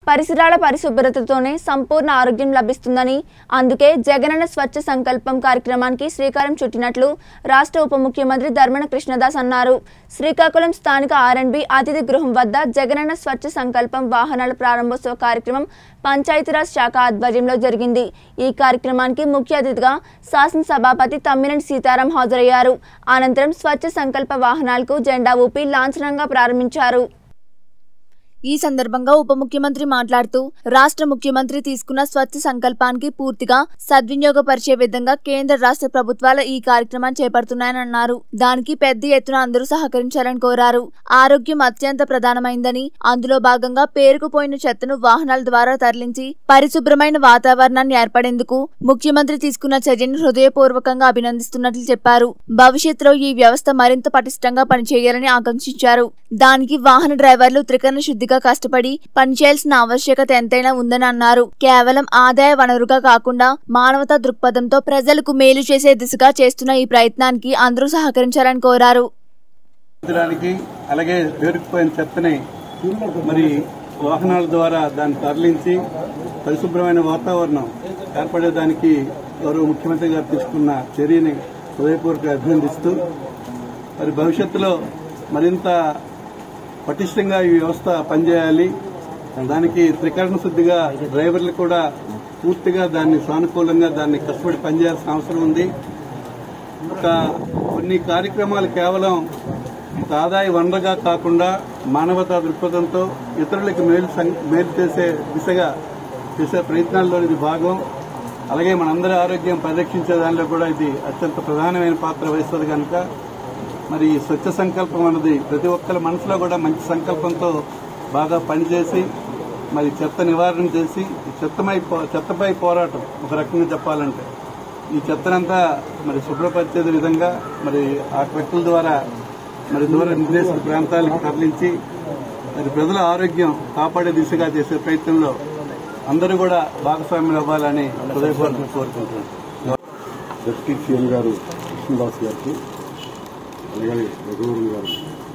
పరిసరాల పరిశుభ్రతతోనే సంపూర్ణ ఆరోగ్యం లభిస్తుందని అందుకే జగనన్న స్వచ్ఛ సంకల్పం కార్యక్రమానికి శ్రీకారం చుట్టినట్లు రాష్ట్ర ఉప ముఖ్యమంత్రి ధర్మన కృష్ణదాస్ అన్నారు శ్రీకాకుళం స్థానిక ఆర్ఎండ్బి అతిథి గృహం వద్ద జగనన్న స్వచ్ఛ సంకల్పం వాహనాల ప్రారంభోత్సవ కార్యక్రమం పంచాయతీరాజ్ శాఖ ఆధ్వర్యంలో జరిగింది ఈ కార్యక్రమానికి ముఖ్య అతిథిగా శాసనసభాపతి తమ్మినేని సీతారాం హాజరయ్యారు అనంతరం స్వచ్ఛ సంకల్ప వాహనాలకు జెండా ఊపి లాంఛనంగా ప్రారంభించారు ఈ సందర్భంగా ఉప ముఖ్యమంత్రి మాట్లాడుతూ రాష్ట్ర ముఖ్యమంత్రి తీసుకున్న స్వచ్ఛ సంకల్పానికి పూర్తిగా సద్వినియోగపరిచే విధంగా కేంద్ర రాష్ట్ర ప్రభుత్వాలు ఈ కార్యక్రమాన్ని చేపడుతున్నాయని అన్నారు దానికి పెద్ద ఎత్తున అందరూ సహకరించాలని కోరారు ఆరోగ్యం అత్యంత ప్రధానమైందని అందులో భాగంగా పేరుకుపోయిన చెత్తను వాహనాల ద్వారా తరలించి పరిశుభ్రమైన వాతావరణాన్ని ఏర్పడేందుకు ముఖ్యమంత్రి తీసుకున్న చర్యను హృదయపూర్వకంగా అభినందిస్తున్నట్లు చెప్పారు భవిష్యత్తులో ఈ వ్యవస్థ మరింత పటిష్టంగా పనిచేయాలని ఆకాంక్షించారు దానికి వాహన డ్రైవర్లు త్రికరణ శుద్ధిగా కష్టపడి పనిచేయాల్సిన ఆవశ్యకత ఎంతైనా ఉందని అన్నారు కేవలం ఆదాయ వనరుగా కాకుండా మానవతా దృక్పథంతో ప్రజలకు మేలు చేసే దిశగా చేస్తున్న ఈ ప్రయత్నానికి అందరూ సహకరించాలని కోరారు పెంచడానికి అలాగే పేరుకుపోయిన చెత్తని మరి వాహనాల ద్వారా దాన్ని తరలించి పరిశుభ్రమైన వాతావరణం ఏర్పడేదానికి గౌరవ ముఖ్యమంత్రి గారు తీసుకున్న చర్యని హృదయపూర్వక అభినందిస్తూ మరి భవిష్యత్తులో మరింత పటిష్టంగా ఈ వ్యవస్థ పనిచేయాలి దానికి త్రికరణ శుద్ధిగా డ్రైవర్లు కూడా పూర్తిగా దాన్ని సానుకూలంగా దాన్ని కష్టపడి పనిచేయాల్సిన అవసరం ఉంది ఒక కొన్ని కార్యక్రమాలు కేవలం ఒక ఆదాయ వనరుగా కాకుండా మానవతా దృక్పథంతో ఇతరులకు మేలు సం- మేలు చేసే దిశగా చేసే ప్రయత్నాల్లో ఇది భాగం అలాగే మనందరి ఆరోగ్యం పరిరక్షించే దానిలో కూడా ఇది అత్యంత ప్రధానమైన పాత్ర వహిస్తుంది కనుక మరి ఈ స్వచ్ఛ సంకల్పం అన్నది ప్రతి ఒక్కరి మనసులో కూడా మంచి సంకల్పంతో బాగా పనిచేసి మరి చెత్త నివారణ చేసి ఈ చెత్తమై పో- చెత్తపై పోరాటం ఒక రకంగా చెప్పాలంటే ఈ చెత్తనంతా మరి శుభ్రపరిచే విధంగా మరి ఆ ట్రక్కుల ద్వారా మరి దూర నిర్దేశిత ప్రాంతాలకు తరలించి మరి ప్రజల ఆరోగ్యం కాపాడే దిశగా చేసే ప్రయత్నంలో అందరూ కూడా భాగస్వామ్యం అవ్వాలని హృదయపూర్వకంగా కోరుకుంటున్నాను డిప్యూటీ సీఎం గారు కృష్ణదాస్ గారికి అలాగే రఘువరన్ గారు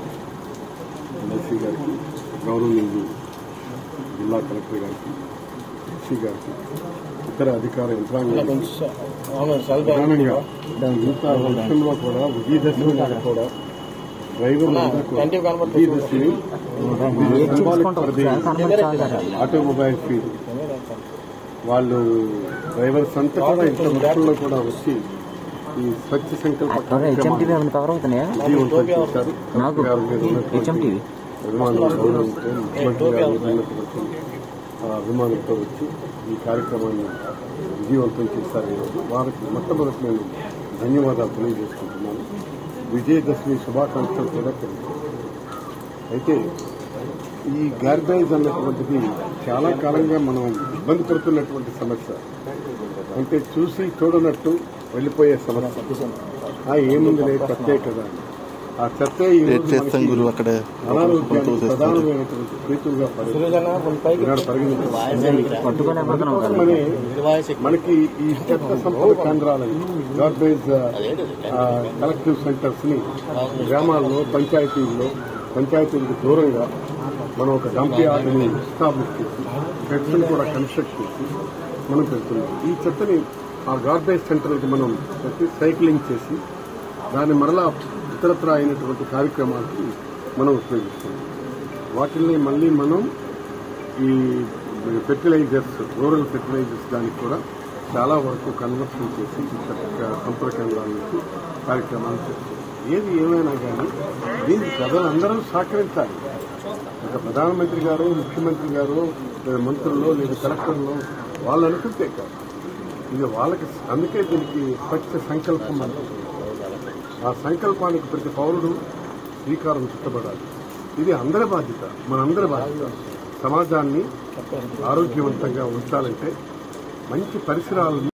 ఎమ్మెల్సీ గారికి గౌరవనీయులు జిల్లా కలెక్టర్ గారికి ఎస్సీ గారికి ఇతర అధికార యంత్రాంగం ప్రధానంగా ఇంత వర్షంలో కూడా విజయదశమి నాడు కూడా డ్రైవర్లు Vijayadashami symbolic for the automobile field వాళ్ళు డ్రైవర్స్ అంతా కూడా ఇంత వర్షంలో కూడా వచ్చి ఈ స్వచ్ఛ సంకల్ప హెచ్ఎంటీవీ ఏమైనా కవర్ అవుతున్నాయా విజయవంతం చేశారు నాకు గారి మీద ఉన్నటువంటి హెచ్ఎంటీవీ అభిమానులు గౌరవంతో ముఖ్యమంత్రి గారి మీద ఉన్నటువంటి ఆ అభిమానంతో వచ్చి ఈ కార్యక్రమాన్ని విజయవంతం చేశారు ఈరోజు వారికి మొట్టమొదటి నేను ధన్యవాదాలు తెలియజేసుకుంటున్నాను విజయదశమి శుభాకాంక్షలు కూడా తెలుసు అయితే ఈ గార్బేజ్ అన్నటువంటిది చాలా కాలంగా మనం ఇబ్బంది పడుతున్నటువంటి సమస్య అంటే చూసి చూడనట్టు వెళ్ళిపోయే సమస్య ఆ ఏముంది చెత్తే కదా అని. ఆ చెత్త ఈ రోజు చేస్తాం మనకి గురువు అక్కడ అనారోగ్యానికి ప్రధానమైనటువంటి హేతువుగా పరి- ఈనాడు పరిగణించబడుతుంది. అందుకోసమనే మనకి ఈ చెత్త సంపద కేంద్రాలని గార్బేజ్ ఆ, కలెక్టివ్ సెంటర్స్ ని గ్రామాల్లో పంచాయతీల్లో పంచాయతీలకు దూరంగా మనం ఒక డంప్ యార్డ్ని ఎస్టాబ్లిష్ చేసి షెడ్స్ని కూడా కన్స్ట్రక్ట్ చేసి మనం పెడుతున్నాం ఈ చెత్తని ఆ గార్బేజ్ సెంటర్కి మనం పెట్టి సైక్లింగ్ చేసి దాన్ని మరలా ఇతరత్ర అయినటువంటి కార్యక్రమాలకి మనం ఉపయోగిస్తున్నాం వాటిల్ని మళ్ళీ మనం ఈ ఫెర్టిలైజర్స్ రూరల్ ఫెర్టిలైజర్స్ దానికి కూడా చాలా వరకు కన్వర్షన్ చేసి ఈ చెత్త సంపద కేంద్రాల నుంచి కార్యక్రమాలు చేస్తున్నాం ఏది ఏమైనా కానీ దీనికి ప్రజలందరూ సహకరించాలి ఒక ప్రధానమంత్రి గారు ముఖ్యమంత్రి గారు లేదా మంత్రులు లేదా కలెక్టర్లు వాళ్ళు అనుకుంటే కాదు ఇది వాళ్ళకి అందుకే దీనికి స్వచ్ఛ సంకల్పం అంటారు ఆ సంకల్పానికి ప్రతి పౌరుడు శ్రీకారం చుట్టబడాలి ఇది అందరి బాధ్యత మనందరి బాధ్యత సమాజాన్ని ఆరోగ్యవంతంగా ఉంచాలంటే మంచి పరిసరాలను